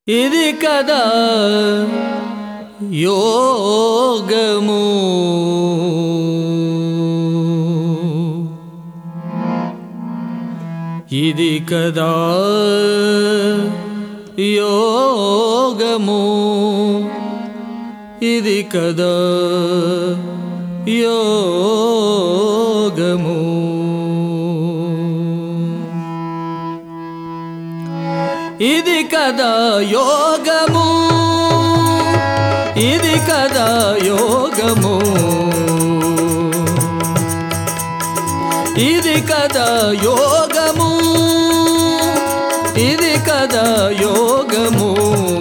ఇది కదా యోగము ఇది కదా యోగము ఇది కదా యోగము ఇది కదా యోగము ఇది కదా యోగము ఇది కదా యోగము ఇది కదా యోగము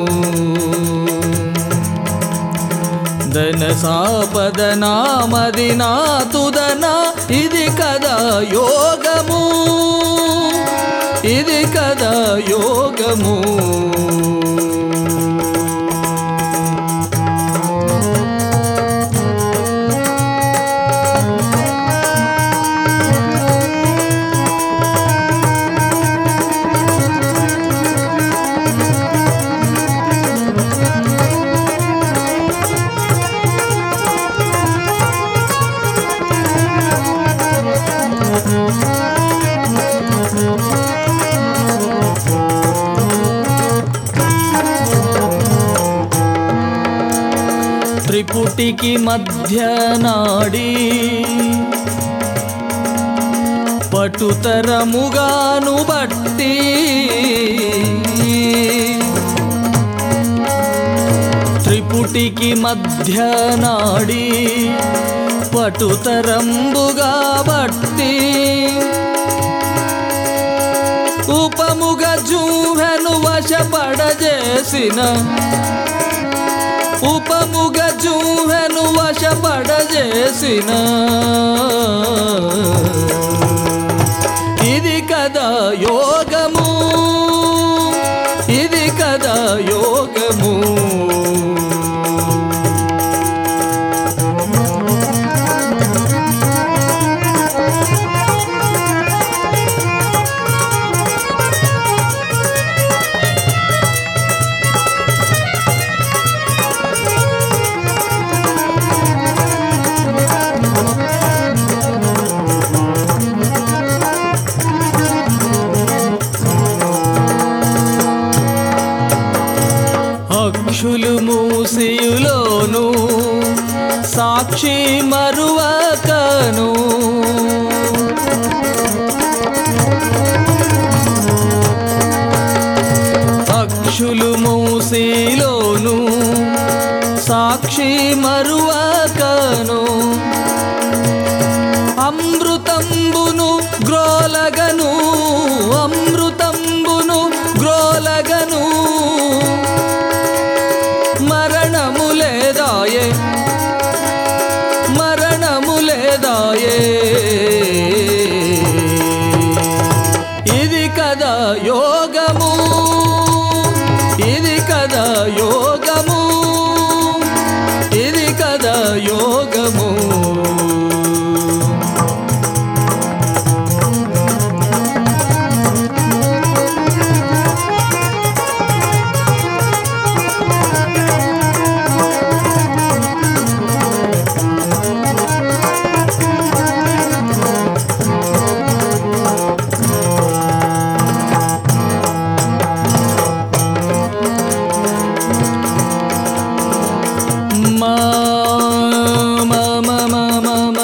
ధన సాపద నామది నాతుదన ఇది కదా యోగము ఇది కదా యోగము త్రిపుటికి మధ్య నాడి పటుతరముగాను బట్టి త్రిపుటికి మధ్య నాడి పటుతరంబుగా బట్టి ఉపముగ జూహను వశపడజేసిన ఉపముగ జూహను వశపడజేసిన ఇది కదా యోగము ఇది కదా యోగము అక్షులు మూసియులోను సాక్షి మరువకను అక్షులు మూసిలోను సాక్షి మరువకను అమృతంబును గ్రోలగను అమృతంబును గ్రోలగను మరణము లేదాయే మరణము లేదాయే ఇది కదా యోగము ఇది కదా యోగము ఇది కదా యోగము మా మా మా మా మా మా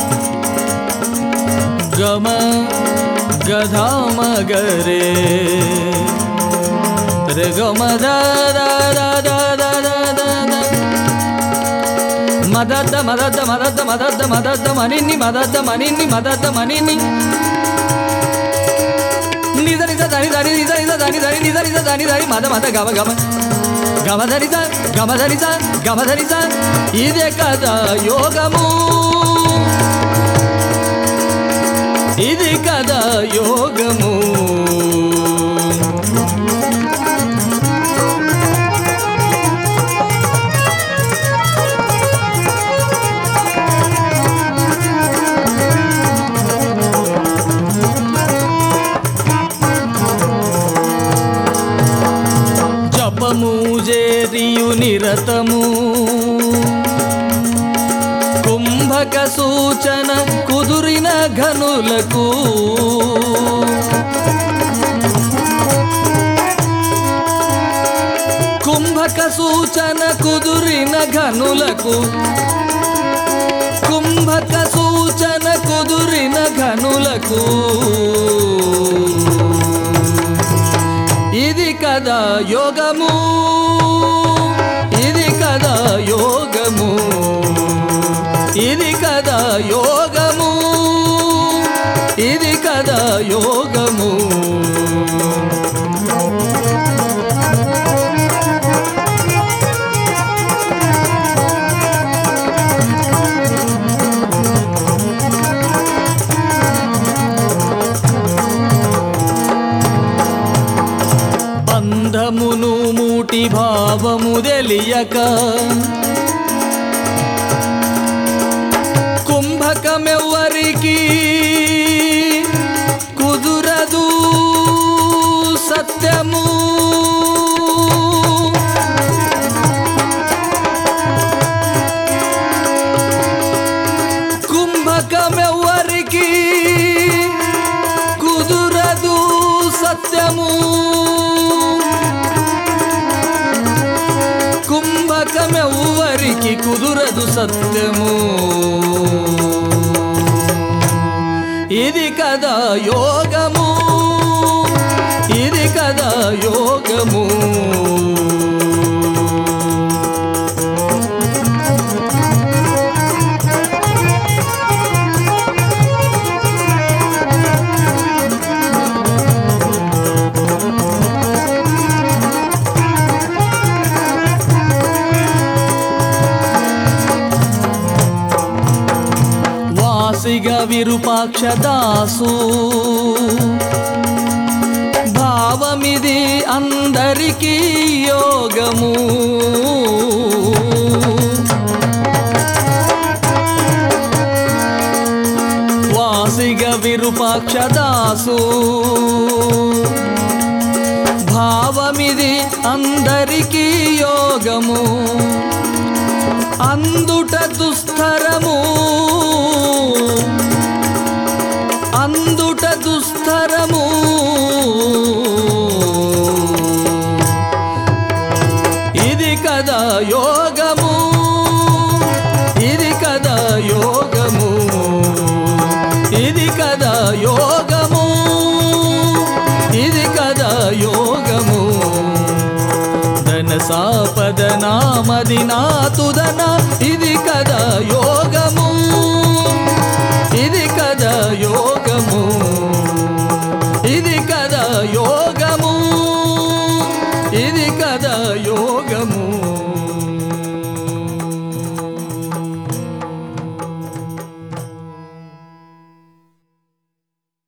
గమ గధా మగరే రే గమ ద ద ద ద ద ద ద ద. మదద్ద మదద్ద మదద్ద మదద్ద మదద్ద మనిన్ని మదద్ద మనిన్ని మదద్ద మనిన్ని నిజ నిజ దని దని నిజ నిజ దని దని నిజ నిజ దని దని మద మద గమ గమ గమధరిత గమధరిత గమధరిత ఇదే కదా యోగము ఇది కదా యోగము తపము చేరియు నిరతము కుంభక సూచన కుదురిన ఘనులకు కుంభక సూచన కుదురిన ఘనులకు కుంభక సూచన కుదురిన ఘనులకు ఇది కదా యోగము ఇది కదా యోగము ఇది కదా యోగము ఇది కదా యోగము బంధమును మూటి భావము తెలియక కుంభకమెవ్వరికి కుదురదు సత్యము కుంభకమెవ్వరికి కుదురదు సత్యము కుంభకమెవ్వరికి కుదురదు సత్యము ఇది కదా యోగము ఇది కదా యోగము వాసిగ విరూపాక్ష దాసు భావమిది అందరికీ యోగము వాసిగ విరూపాక్ష దాసు భావమిది అందరికీ యోగము అందుట దుస్తరము అందుట దుస్తరము ఇది కదా యోగము ఇది కదా యోగము ఇది కదా యోగము ఇది కదా యోగము ధన సాపద నామది నాతుదన ఇది కదా యోగ